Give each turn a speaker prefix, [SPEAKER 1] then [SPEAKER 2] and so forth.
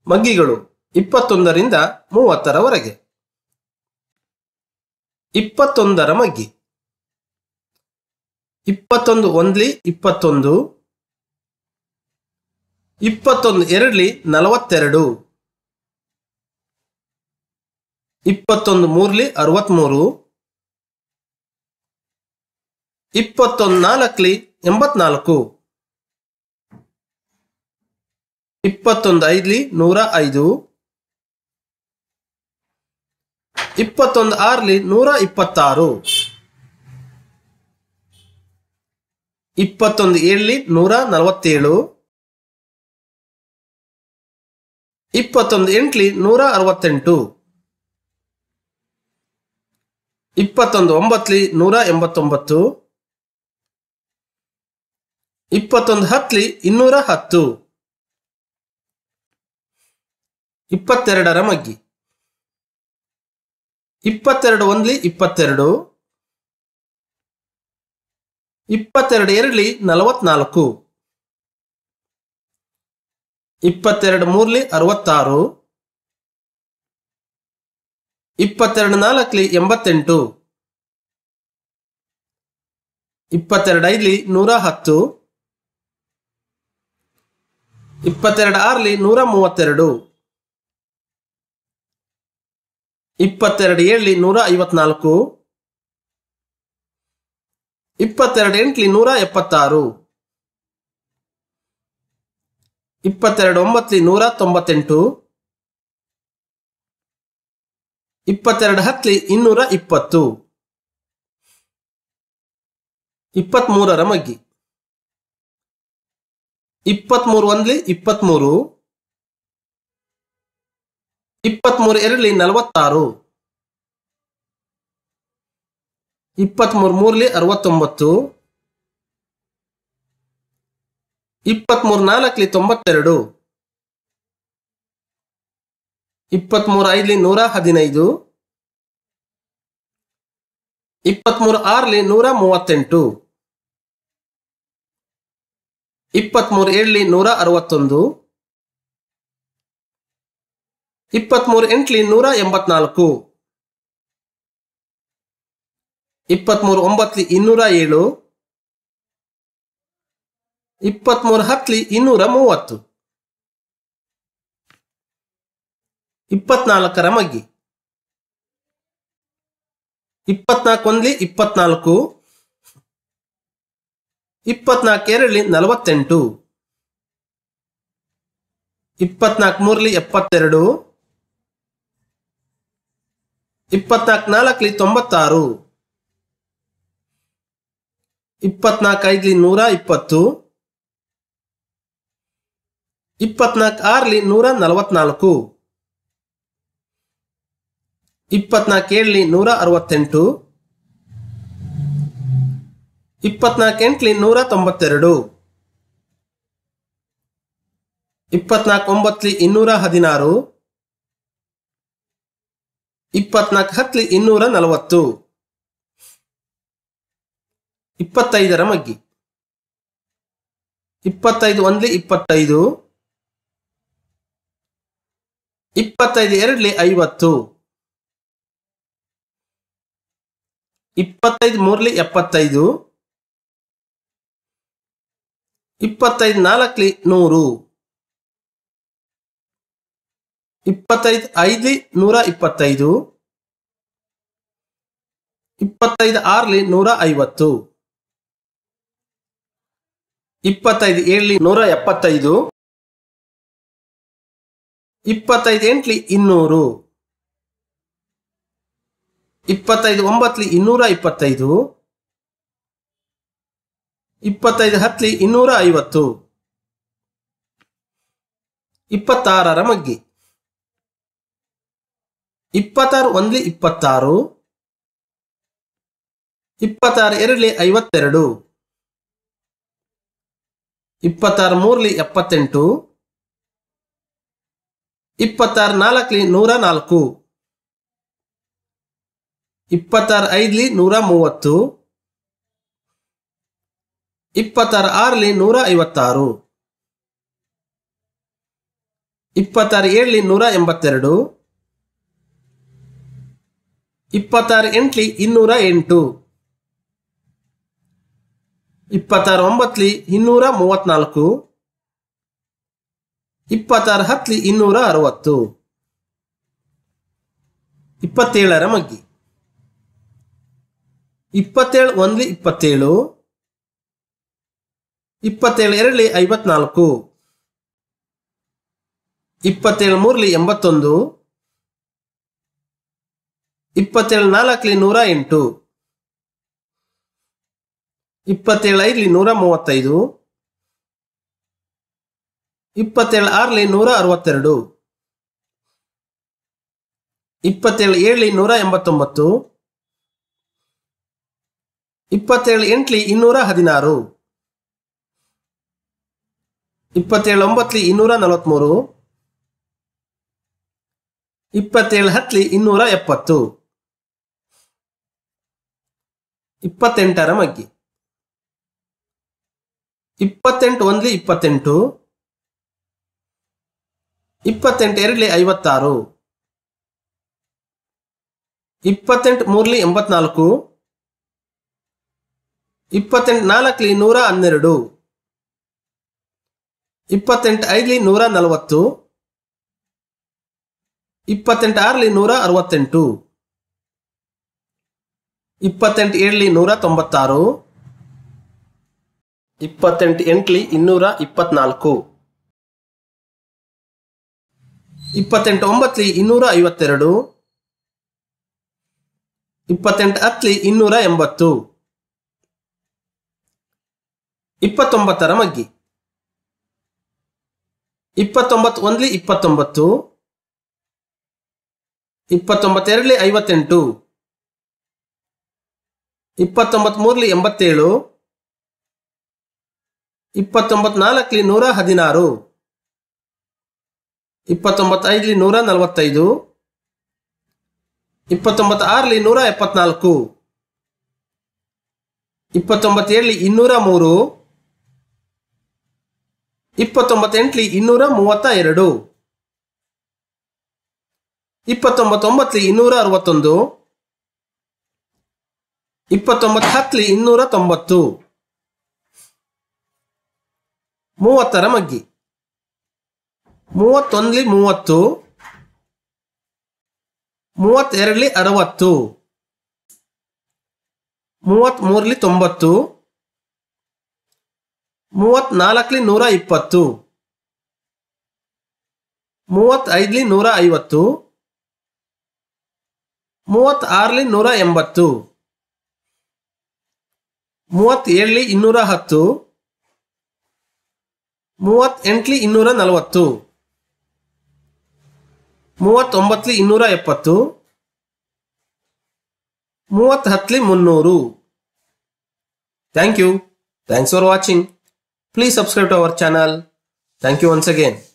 [SPEAKER 1] ಮಗ್ಗಿಗಳು ಇಪ್ಪತ್ತೊಂದರಿಂದ ಮೂವತ್ತರವರೆಗೆ ಇಪ್ಪತ್ತೊಂದರ ಮಗ್ಗಿ ಇಪ್ಪತ್ತೊಂದು ಒಂದ್ಲಿ ಇಪ್ಪತ್ತೊಂದು ಇಪ್ಪತ್ತೊಂದು ಎರಡ್ಲಿ ನಲವತ್ತೆರಡು ಇಪ್ಪತ್ತೊಂದು ಮೂರ್ಲಿ ಅರವತ್ಮೂರು ಇಪ್ಪತ್ತೊಂದು ನಾಲ್ಕಲಿ ಎಂಬತ್ನಾಲ್ಕು ಇಪ್ಪತ್ತೊಂದು ಐದ್ಲಿ ನೂರ ಐದು ಇಪ್ಪತ್ತೊಂದು ಆರ್ಲಿ ನೂರ ಇಪ್ಪತ್ತಾರು ಇಪ್ಪತ್ತೊಂದು ಏಳ್ಲಿ ನೂರ ನಲವತ್ತೇಳು ಇಪ್ಪತ್ತೊಂದು ಎಂಟ್ಲಿ ನೂರ ಅರವತ್ತೆಂಟು ಇಪ್ಪತ್ತೊಂದು ಒಂಬತ್ಲಿ ನೂರ ಎಂಬತ್ತೊಂಬತ್ತು ಇಪ್ಪತ್ತೊಂದು ಹತ್ಲಿ ಇನ್ನೂರ ಹತ್ತು ಇಪ್ಪತ್ತೆರಡರ ಮಗ್ಗಿ ಇಪ್ಪತ್ತೆರಡು ಒಂದ್ಲಿ ಇಪ್ಪತ್ತೆರಡು ಇಪ್ಪತ್ತೆರಡು ಎರಡ್ಲಿ ನಲವತ್ನಾಲ್ಕು ಇಪ್ಪತ್ತೆರಡು ಮೂರ್ಲಿ ಅರವತ್ತಾರು ಇಪ್ಪತ್ತೆರಡು ನಾಲ್ಕಲಿ ಎಂಬತ್ತೆಂಟು ಇಪ್ಪತ್ತೆರಡು ಐದ್ಲಿ ನೂರ ಹತ್ತು ಇಪ್ಪತ್ತೆರಡು ಆರ್ಲಿ ನೂರ ಮೂವತ್ತೆರಡು ಇಪ್ಪತ್ತೆರಡು ಏಳ್ಲಿ ನೂರ ಐವತ್ನಾಲ್ಕು ಇಪ್ಪತ್ತೆರಡು ಎಂಟ್ಲಿ ನೂರ ಎಪ್ಪತ್ತಾರು ಇಪ್ಪತ್ತೆರಡು ಒಂಬತ್ಲಿ ನೂರ ತೊಂಬತ್ತೆಂಟು ಇಪ್ಪತ್ತೆರಡು ಹತ್ಲಿ ಇನ್ನೂರ ಇಪ್ಪತ್ತು ಇಪ್ಪತ್ಮೂರರ ಮಗ್ಗಿ ಇಪ್ಪತ್ಮೂರು ಒಂದ್ಲಿ ಇಪ್ಪತ್ಮೂರು ಇಪ್ಪತ್ಮೂರು ಎರಡ್ಲಿ ನಲವತ್ತಾರು ಇಪ್ಪತ್ಮೂರು ಮೂರ್ಲಿ ಅರವತ್ತೊಂಬತ್ತು ಇಪ್ಪತ್ಮೂರು ನಾಲ್ಕಲಿ ತೊಂಬತ್ತೆರಡು ಇಪ್ಪತ್ಮೂರು ಐದ್ಲಿ ನೂರ ಹದಿನೈದು ಇಪ್ಪತ್ಮೂರು ಆರ್ಲಿ ನೂರ ಮೂವತ್ತೆಂಟು ಇಪ್ಪತ್ಮೂರು ಏಳ್ಲಿ ನೂರ ಅರವತ್ತೊಂದು ಇಪ್ಪತ್ಮೂರು ಎಂಟ್ಲಿ ನೂರ ಎಂಬತ್ನಾಲ್ಕು ಇಪ್ಪತ್ಮೂರು ಒಂಬತ್ಲಿ ಇನ್ನೂರ ಏಳು ಇಪ್ಪತ್ಮೂರು ಹತ್ಲಿ ಇನ್ನೂರ ಮೂವತ್ತು ಇಪ್ಪತ್ನಾಲ್ಕರ ಮಗ್ಗಿ ಇಪ್ಪತ್ನಾಲ್ಕು ಒಂದ್ಲಿ ಇಪ್ಪತ್ನಾಲ್ಕು ಇಪ್ಪತ್ನಾಲ್ಕು ಎರಡ್ಲಿ ನಲವತ್ತೆಂಟು ಇಪ್ಪತ್ನಾಲ್ಕು ಮೂರ್ಲಿ ಎಪ್ಪತ್ತೆರಡು ಇಪ್ಪತ್ನಾಲ್ಕು ನಾಲ್ಕಲಿ ತೊಂಬತ್ತಾರು ಇಪ್ಪತ್ನಾಲ್ಕು ಐದ್ಲಿ ನೂರ ಇಪ್ಪತ್ತು ಇಪ್ಪತ್ನಾಲ್ಕು ಆರ್ಲಿ ನೂರ ನಲವತ್ನಾಲ್ಕು ಇಪ್ಪತ್ನಾಲ್ಕು ಏಳ್ಲಿ ನೂರ ಅರವತ್ತೆಂಟು ಇಪ್ಪತ್ನಾಲ್ಕು ಎಂಟ್ಲಿ ನೂರ ತೊಂಬತ್ತೆರಡು ಇಪ್ಪತ್ನಾಲ್ಕು ಒಂಬತ್ಲಿ ಇನ್ನೂರ ಹದಿನಾರು ಇಪ್ಪತ್ನಾಲ್ಕು ಹತ್ಲಿ ಇನ್ನೂರ ನಲವತ್ತು ಇಪ್ಪತ್ತೈದರ ಮಗ್ಗಿ ಇಪ್ಪತ್ತೈದು ಒಂದ್ಲಿ ಇಪ್ಪತ್ತೈದು ಇಪ್ಪತ್ತೈದು ಎರಡ್ಲಿ ಐವತ್ತು ಇಪ್ಪತ್ತೈದು ಮೂರ್ಲಿ ಎಪ್ಪತ್ತೈದು ಇಪ್ಪತ್ತೈದು ನಾಲ್ಕಲಿ ನೂರು ಇಪ್ಪತ್ತೈದು ಐದ್ಲಿ ನೂರ ಇಪ್ಪತ್ತೈದು ಇಪ್ಪತ್ತೈದು ಆರ್ಲಿ ನೂರ ಐವತ್ತು ಇಪ್ಪತ್ತೈದು ಏಳ್ಲಿ ನೂರ ಎಪ್ಪತ್ತೈದು ಇಪ್ಪತ್ತೈದು ಎಂಟ್ಲಿ ಇನ್ನೂರು ಇಪ್ಪತ್ತೈದು ಒಂಬತ್ಲಿ ಇನ್ನೂರ ಇಪ್ಪತ್ತೈದು ಇಪ್ಪತ್ತೈದು ಹತ್ಲಿ ಇನ್ನೂರ ಐವತ್ತು ಇಪ್ಪತ್ತಾರರ ಮಗ್ಗಿ ಇಪ್ಪತ್ತಾರು ಒಂದ್ಲಿ ಇಪ್ಪತ್ತಾರು ಇಪ್ಪತ್ತಾರು ಎರಡ್ಲಿ ಐವತ್ತೆರಡು ಇಪ್ಪತ್ತಾರು ಮೂರ್ಲಿ ಎಪ್ಪತ್ತೆಂಟು ಇಪ್ಪತ್ತಾರು ನಾಲ್ಕಲಿ ನೂರ ನಾಲ್ಕು ಇಪ್ಪತ್ತಾರು ಐದ್ಲಿ ನೂರ ಮೂವತ್ತು ಇಪ್ಪತ್ತಾರು ಆರ್ಲಿ ನೂರ ಐವತ್ತಾರು ಇಪ್ಪತ್ತಾರು ಏಳ್ಲಿ ನೂರ ಎಂಬತ್ತೆರಡು ಇಪ್ಪತ್ತಾರು ಎಂಟ್ಲಿ ಇನ್ನೂರ ಎಂಟು ಇಪ್ಪತ್ತಾರು ಒಂಬತ್ಲಿ ಇನ್ನೂರ ಮೂವತ್ನಾಲ್ಕು ಇಪ್ಪತ್ತಾರು ಹತ್ಲಿ ಇನ್ನೂರ ಅರವತ್ತು ಇಪ್ಪತ್ತೇಳರ ಮಗ್ಗಿ ಇಪ್ಪತ್ತೇಳು ಒಂದ್ಲಿ ಇಪ್ಪತ್ತೇಳು ಇಪ್ಪತ್ತೇಳು ಎರಡ್ಲಿ ಐವತ್ನಾಲ್ಕು ಇಪ್ಪತ್ತೇಳು ಮೂರ್ಲಿ ಎಂಬತ್ತೊಂದು ಇಪ್ಪತ್ತೇಳು ನಾಲ್ಕಲಿ ನೂರ ಎಂಟು ಇಪ್ಪತ್ತೇಳು ಐದ್ಲಿ ನೂರ ಮೂವತ್ತೈದು ಇಪ್ಪತ್ತೇಳು ಆರ್ಲಿ ನೂರ ಅರವತ್ತೆರಡು ಇಪ್ಪತ್ತೇಳು ಏಳ್ಲಿ ನೂರ ಎಂಬತ್ತೊಂಬತ್ತು ಇಪ್ಪತ್ತೇಳು ಎಂಟ್ಲಿ ಇನ್ನೂರ ಹದಿನಾರು ಇಪ್ಪತ್ತೇಳು ಒಂಬತ್ಲಿ ಇನ್ನೂರ ನಲವತ್ಮೂರು ಇಪ್ಪತ್ತೇಳು ಹತ್ಲಿ ಇನ್ನೂರ ಎಪ್ಪತ್ತು ಇಪ್ಪತ್ತೆಂಟರ ಮಗ್ಗಿ ಇಪ್ಪತ್ತೆಂಟು ಒಂದ್ಲಿ ಇಪ್ಪತ್ತೆಂಟು ಇಪ್ಪತ್ತೆಂಟು ಎರಡ್ಲಿ ಐವತ್ತಾರು ಇಪ್ಪತ್ತೆಂಟು ಮೂರ್ಲಿ ಎಂಬತ್ನಾಲ್ಕು ಇಪ್ಪತ್ತೆಂಟು ನಾಲ್ಕಲಿ ನೂರ ಹನ್ನೆರಡು ಇಪ್ಪತ್ತೆಂಟು ಐದ್ಲಿ ನೂರ ನಲವತ್ತು ಇಪ್ಪತ್ತೆಂಟು ಆರ್ಲಿ ನೂರ ಅರವತ್ತೆಂಟು ಇಪ್ಪತ್ತೆಂಟು ಏಳ್ಲಿ ನೂರ ತೊಂಬತ್ತಾರು ಇಪ್ಪತ್ತೆಂಟು ಎಂಟ್ಲಿ ಇನ್ನೂರ ಇಪ್ಪತ್ನಾಲ್ಕು ಇಪ್ಪತ್ತೆಂಟು ಒಂಬತ್ಲಿ ಇನ್ನೂರ ಐವತ್ತೆರಡು ಇಪ್ಪತ್ತೆಂಟು ಹತ್ಲಿ ಇನ್ನೂರ ಎಂಬತ್ತು ಇಪ್ಪತ್ತೊಂಬತ್ತರ ಮಗ್ಗಿ ಇಪ್ಪತ್ತೊಂಬತ್ತು ಒಂದ್ಲಿ ಇಪ್ಪತ್ತೊಂಬತ್ತು ಇಪ್ಪತ್ತೊಂಬತ್ತೆರಡ್ಲಿ ಐವತ್ತೆಂಟು ಇಪ್ಪತ್ತೊಂಬತ್ ಮೂರ್ಲಿ ಎಂಬತ್ತೇಳು ಇಪ್ಪತ್ತೊಂಬತ್ ನಾಲ್ಕಲಿ ನೂರ ಹದಿನಾರು ಇಪ್ಪತ್ತೊಂಬತ್ತು ಐದ್ಲಿ ನೂರ ನಲವತ್ತೈದು ಇಪ್ಪತ್ತೊಂಬತ್ತು ಆರ್ಲಿ ನೂರ ಎಪ್ಪತ್ನಾಲ್ಕು ಇಪ್ಪತ್ತೊಂಬತ್ತೇಳ್ಲಿ ಇನ್ನೂರ ಮೂರು ಇಪ್ಪತ್ತೊಂಬತ್ತೆಂಟ್ಲಿ ಇನ್ನೂರ ಮೂವತ್ತ ಎರಡು ಇಪ್ಪತ್ತೊಂಬತ್ತೊಂಬತ್ಲಿ ಇನ್ನೂರ ಅರವತ್ತೊಂದು ಇಪ್ಪತ್ತೊಂಬತ್ತು ಹತ್ಲಿ ಇನ್ನೂರ ತೊಂಬತ್ತು ಮೂವತ್ತರ ಮಗ್ಗಿ ಮೂವತ್ತೊಂದ್ಲಿ ಮೂವತ್ತು ಮೂವತ್ತೆರಡ್ಲಿ ಅರವತ್ತು ಮೂವತ್ತ್ ಮೂರ್ಲಿ ತೊಂಬತ್ತು ಮೂವತ್ನಾಲ್ಕಲಿ ನೂರ ಇಪ್ಪತ್ತು ಮೂವತ್ತೈದ್ಲಿ ನೂರ ಐವತ್ತು ಮೂವತ್ತಾರ್ಲಿ ನೂರ ಎಂಬತ್ತು ಮೂವತ್ತೇಳಲಿ ಇನ್ನೂರ ಹತ್ತು ಮೂವತ್ತೆಂಟ್ಲಿ ಇನ್ನೂರ ನಲವತ್ತು ಮೂವತ್ತೊಂಬತ್ಲಿ ಇನ್ನೂರ ಎಪ್ಪತ್ತು ಮೂವತ್ತು ಹತ್ಲಿ ಮುನ್ನೂರು thank you thanks for watching please subscribe to our channel thank you once again